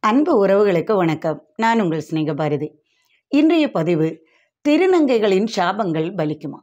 அன்பு உறவுகளுக்கு வணக்கம் நான் உங்கள் சிநேகபாரதி இன்றைய பதிவு திருநங்கைகளின் சாபங்கள் பலிக்குமா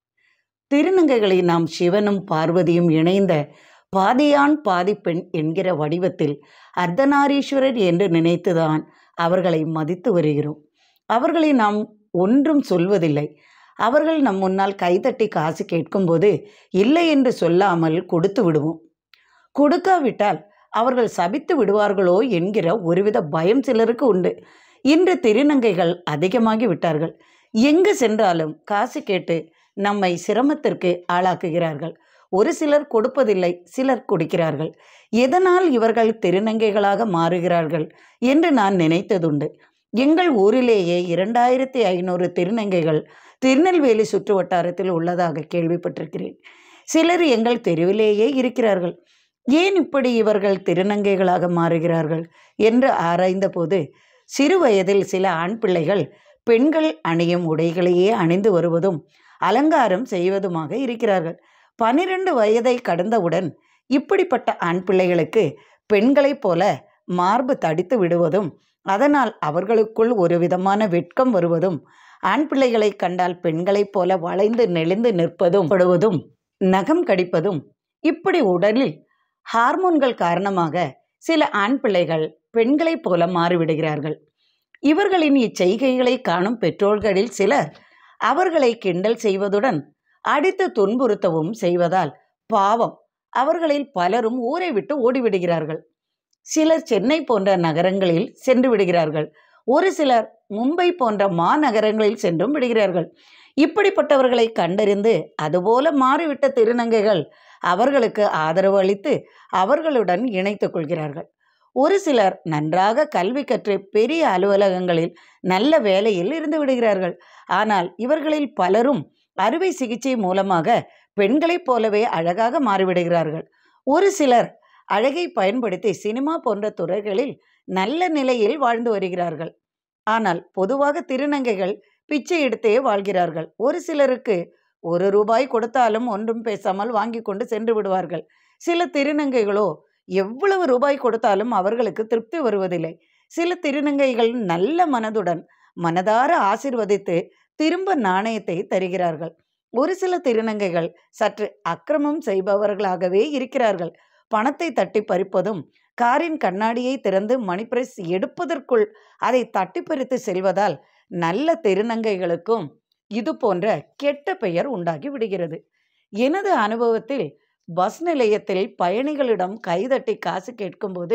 திருநங்கைகளை நாம் சிவனும் பார்வதியும் இணைந்த பாதியான் பாதிப்பெண் என்கிற வடிவத்தில் அர்த்தநாரீஸ்வரர் என்று நினைத்துதான் அவர்களை மதித்து வருகிறோம் அவர்களை நாம் ஒன்றும் சொல்வதில்லை அவர்கள் நம் முன்னால் கைதட்டி காசு கேட்கும்போது இல்லை என்று சொல்லாமல் கொடுத்து விடுவோம் கொடுக்காவிட்டால் அவர்கள் சபித்து விடுவார்களோ என்கிற ஒருவித பயம் சிலருக்கு உண்டு இன்று திருநங்கைகள் அதிகமாகி விட்டார்கள் எங்கு சென்றாலும் காசு கேட்டு நம்மை சிரமத்திற்கு ஆளாக்குகிறார்கள் ஒரு சிலர் கொடுப்பதில்லை சிலர் கொடுக்கிறார்கள் எதனால் இவர்கள் திருநங்கைகளாக மாறுகிறார்கள் என்று நான் நினைத்ததுண்டு எங்கள் ஊரிலேயே இரண்டாயிரத்தி ஐநூறு திருநங்கைகள் திருநெல்வேலி சுற்று வட்டாரத்தில் உள்ளதாக கேள்விப்பட்டிருக்கிறேன் சிலர் எங்கள் தெருவிலேயே இருக்கிறார்கள் ஏன் இப்படி இவர்கள் திருநங்கைகளாக மாறுகிறார்கள் என்று ஆராய்ந்தபோது சிறு வயதில் சில ஆண் பிள்ளைகள் பெண்கள் அணியும் உடைகளையே அணிந்து வருவதும் அலங்காரம் செய்வதுமாக இருக்கிறார்கள் பனிரெண்டு வயதை கடந்தவுடன் இப்படிப்பட்ட ஆண் பிள்ளைகளுக்கு பெண்களைப் போல மார்பு தடித்து விடுவதும் அதனால் அவர்களுக்குள் ஒரு விதமான வெட்கம் வருவதும் ஆண் பிள்ளைகளை கண்டால் பெண்களைப் போல வளைந்து நெளிந்து நிற்பதும் படுவதும் நகம் கடிப்பதும் இப்படி உடலில் ஹார்மோன்கள் காரணமாக சில ஆண் பிள்ளைகள் பெண்களைப் போல மாறிவிடுகிறார்கள் இவர்களின் இச்செய்கைகளை காணும் பெற்றோர்களில் சிலர் அவர்களை கிண்டல் செய்வதுடன் அடித்து துன்புறுத்தவும் செய்வதால் பாவம் அவர்களில் பலரும் ஊரை விட்டு ஓடிவிடுகிறார்கள் சிலர் சென்னை போன்ற நகரங்களில் சென்று விடுகிறார்கள் ஒரு சிலர் மும்பை போன்ற மாநகரங்களில் சென்றும் விடுகிறார்கள் இப்படிப்பட்டவர்களை கண்டறிந்து அதுபோல மாறிவிட்ட திருநங்கைகள் அவர்களுக்கு ஆதரவு அளித்து அவர்களுடன் இணைத்துக் கொள்கிறார்கள் ஒரு சிலர் நன்றாக கல்வி கற்று பெரிய அலுவலகங்களில் நல்ல வேலையில் இருந்து விடுகிறார்கள் ஆனால் இவர்களில் பலரும் அறுவை சிகிச்சை மூலமாக பெண்களைப் போலவே அழகாக மாறிவிடுகிறார்கள் ஒரு சிலர் அழகை பயன்படுத்தி சினிமா போன்ற துறைகளில் நல்ல நிலையில் வாழ்ந்து வருகிறார்கள் ஆனால் பொதுவாக திருநங்கைகள் பிச்சை எடுத்தே வாழ்கிறார்கள் ஒரு சிலருக்கு ஒரு ரூபாய் கொடுத்தாலும் ஒன்றும் பேசாமல் வாங்கி கொண்டு சென்று விடுவார்கள் சில திருநங்கைகளோ எவ்வளவு ரூபாய் கொடுத்தாலும் அவர்களுக்கு திருப்தி வருவதில்லை சில திருநங்கைகள் நல்ல மனதுடன் மனதார ஆசிர்வதித்து திரும்ப நாணயத்தை தருகிறார்கள் ஒரு சில திருநங்கைகள் சற்று அக்கிரமம் செய்பவர்களாகவே இருக்கிறார்கள் பணத்தை தட்டி பறிப்பதும் காரின் கண்ணாடியை திறந்து மணிப்பிரஸ் எடுப்பதற்குள் அதை தட்டி பறித்து செல்வதால் நல்ல திருநங்கைகளுக்கும் இது போன்ற கெட்ட பெயர் உண்டாகி விடுகிறது எனது அனுபவத்தில் பஸ் நிலையத்தில் பயணிகளிடம் கைதட்டி காசு கேட்கும்போது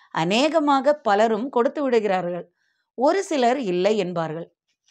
அநேகமாக பலரும் கொடுத்து விடுகிறார்கள் ஒரு சிலர் இல்லை என்பார்கள்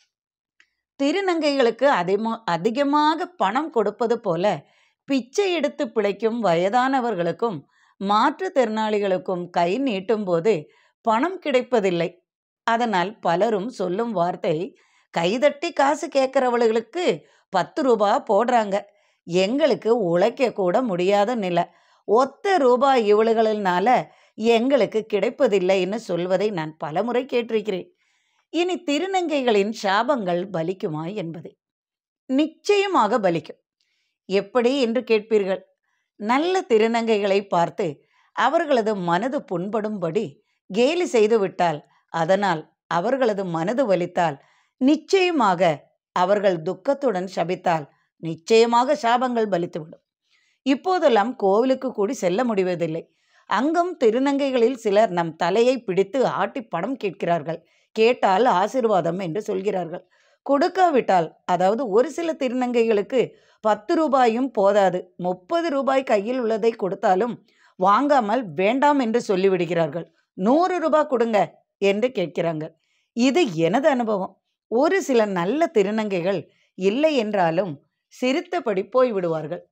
திருநங்கைகளுக்கு அதிகமா அதிகமாக பணம் கொடுப்பது போல பிச்சை எடுத்து பிழைக்கும் வயதானவர்களுக்கும் மாற்றுத்திறனாளிகளுக்கும் கை நீட்டும் போது பணம் கிடைப்பதில்லை அதனால் பலரும் சொல்லும் வார்த்தை கைதட்டி காசு கேட்குறவளுகளுக்கு பத்து ரூபா போடுறாங்க எங்களுக்கு உழைக்க கூட முடியாத நிலை ஒத்த ரூபாய் இவளுகளினால எங்களுக்கு கிடைப்பதில்லைன்னு சொல்வதை நான் பலமுறை கேட்டிருக்கிறேன் இனி திருநங்கைகளின் சாபங்கள் பலிக்குமா என்பது நிச்சயமாக பலிக்கும் எப்படி என்று கேட்பீர்கள் நல்ல திருநங்கைகளை பார்த்து அவர்களது மனது புண்படும்படி கேலி செய்துவிட்டால் அதனால் அவர்களது மனது வலித்தால் நிச்சயமாக அவர்கள் துக்கத்துடன் சபித்தால் நிச்சயமாக சாபங்கள் பலித்துவிடும் இப்போதெல்லாம் கோவிலுக்கு கூடி செல்ல முடிவதில்லை அங்கும் திருநங்கைகளில் சிலர் நம் தலையை பிடித்து ஆட்டி பணம் கேட்கிறார்கள் கேட்டால் ஆசிர்வாதம் என்று சொல்கிறார்கள் கொடுக்காவிட்டால் அதாவது ஒரு சில திருநங்கைகளுக்கு பத்து ரூபாயும் போதாது முப்பது ரூபாய் கையில் உள்ளதை கொடுத்தாலும் வாங்காமல் வேண்டாம் என்று சொல்லிவிடுகிறார்கள் நூறு ரூபாய் கொடுங்க என்று கேட்கிறாங்க இது எனது அனுபவம் ஒரு சில நல்ல திருநங்கைகள் இல்லை என்றாலும் சிரித்தபடி போய்விடுவார்கள்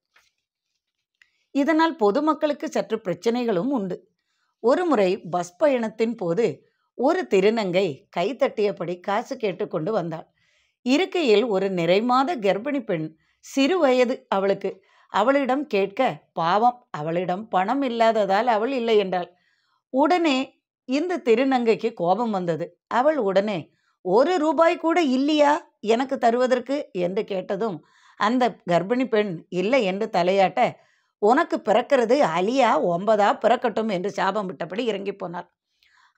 இதனால் பொதுமக்களுக்கு சற்று பிரச்சனைகளும் உண்டு ஒரு முறை பஸ் பயணத்தின் போது ஒரு திருநங்கை கை தட்டியபடி காசு கேட்டுக்கொண்டு வந்தாள் இருக்கையில் ஒரு நிறைமாத கர்ப்பிணி பெண் சிறு வயது அவளுக்கு அவளிடம் கேட்க பாவம் அவளிடம் பணம் இல்லாததால் அவள் இல்லை என்றாள் உடனே இந்த திருநங்கைக்கு கோபம் வந்தது அவள் உடனே ஒரு ரூபாய் கூட இல்லையா எனக்கு தருவதற்கு என்று கேட்டதும் அந்த கர்ப்பிணி பெண் இல்லை என்று தலையாட்ட உனக்கு பிறக்கிறது அலியா ஒன்பதா பிறக்கட்டும் என்று சாபம் விட்டபடி இறங்கி போனார்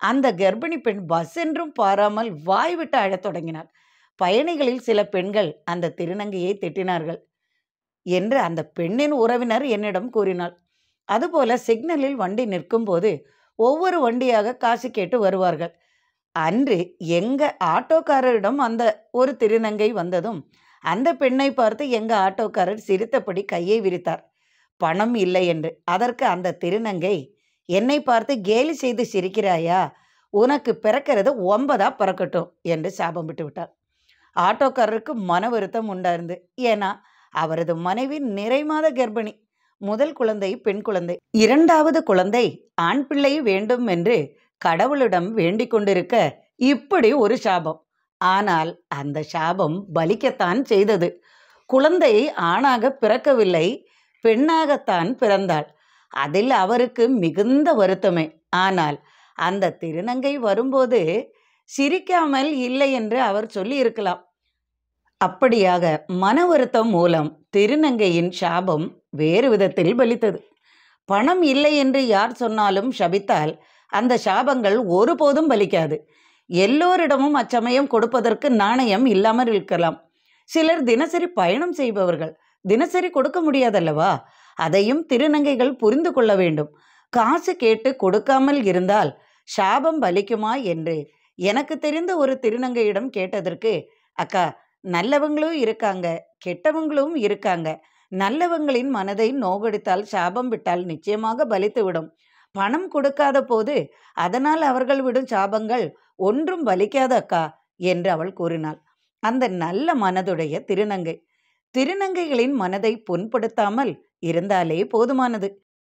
அந்த கர்ப்பிணி பெண் பஸ் என்றும் பாராமல் வாய் விட்டு அழத் தொடங்கினாள் பயணிகளில் சில பெண்கள் அந்த திருநங்கையை திட்டினார்கள் என்று அந்த பெண்ணின் உறவினர் என்னிடம் கூறினாள் அதுபோல சிக்னலில் வண்டி நிற்கும்போது ஒவ்வொரு வண்டியாக காசு கேட்டு வருவார்கள் அன்று எங்க ஆட்டோக்காரரிடம் அந்த ஒரு திருநங்கை வந்ததும் அந்த பெண்ணை பார்த்து எங்க ஆட்டோக்காரர் சிரித்தபடி கையை விரித்தார் பணம் இல்லை என்று அதற்கு அந்த திருநங்கை என்னை பார்த்து கேலி செய்து சிரிக்கிறாயா உனக்கு பிறக்கிறது ஒன்பதா பிறக்கட்டும் என்று சாபம் விட்டு விட்டார் ஆட்டோக்காரருக்கு மன வருத்தம் உண்டார்ந்து ஏன்னா அவரது மனைவி நிறைமாத கர்ப்பிணி முதல் குழந்தை பெண் குழந்தை இரண்டாவது குழந்தை ஆண் பிள்ளை வேண்டும் என்று கடவுளிடம் வேண்டிக் கொண்டிருக்க இப்படி ஒரு சாபம் ஆனால் அந்த சாபம் பலிக்கத்தான் செய்தது குழந்தை ஆணாக பிறக்கவில்லை பெண்ணாகத்தான் பிறந்தாள் அதில் அவருக்கு மிகுந்த வருத்தமே ஆனால் அந்த திருநங்கை வரும்போது சிரிக்காமல் இல்லை என்று அவர் சொல்லி இருக்கலாம் அப்படியாக மன வருத்தம் மூலம் திருநங்கையின் சாபம் வேறு விதத்தில் பலித்தது பணம் இல்லை என்று யார் சொன்னாலும் சபித்தால் அந்த சாபங்கள் ஒருபோதும் பலிக்காது எல்லோரிடமும் அச்சமயம் கொடுப்பதற்கு நாணயம் இல்லாமல் இருக்கலாம் சிலர் தினசரி பயணம் செய்பவர்கள் தினசரி கொடுக்க முடியாதல்லவா அதையும் திருநங்கைகள் புரிந்து கொள்ள வேண்டும் காசு கேட்டு கொடுக்காமல் இருந்தால் சாபம் பலிக்குமா என்று எனக்கு தெரிந்த ஒரு திருநங்கையிடம் கேட்டதற்கு அக்கா நல்லவங்களும் இருக்காங்க கெட்டவங்களும் இருக்காங்க நல்லவங்களின் மனதை நோகடித்தால் சாபம் விட்டால் நிச்சயமாக பலித்துவிடும் பணம் கொடுக்காத போது அதனால் அவர்கள் விடும் சாபங்கள் ஒன்றும் பலிக்காத அக்கா என்று அவள் கூறினாள் அந்த நல்ல மனதுடைய திருநங்கை திருநங்கைகளின் மனதை புண்படுத்தாமல் இருந்தாலே போதுமானது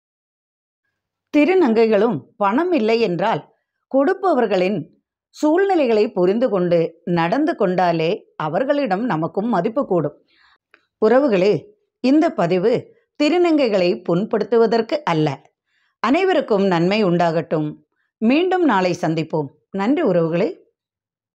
திருநங்கைகளும் பணம் இல்லை என்றால் கொடுப்பவர்களின் சூழ்நிலைகளை புரிந்து கொண்டு நடந்து கொண்டாலே அவர்களிடம் நமக்கும் மதிப்பு கூடும் உறவுகளே இந்த பதிவு திருநங்கைகளை புண்படுத்துவதற்கு அல்ல அனைவருக்கும் நன்மை உண்டாகட்டும் மீண்டும் நாளை சந்திப்போம் நன்றி உறவுகளே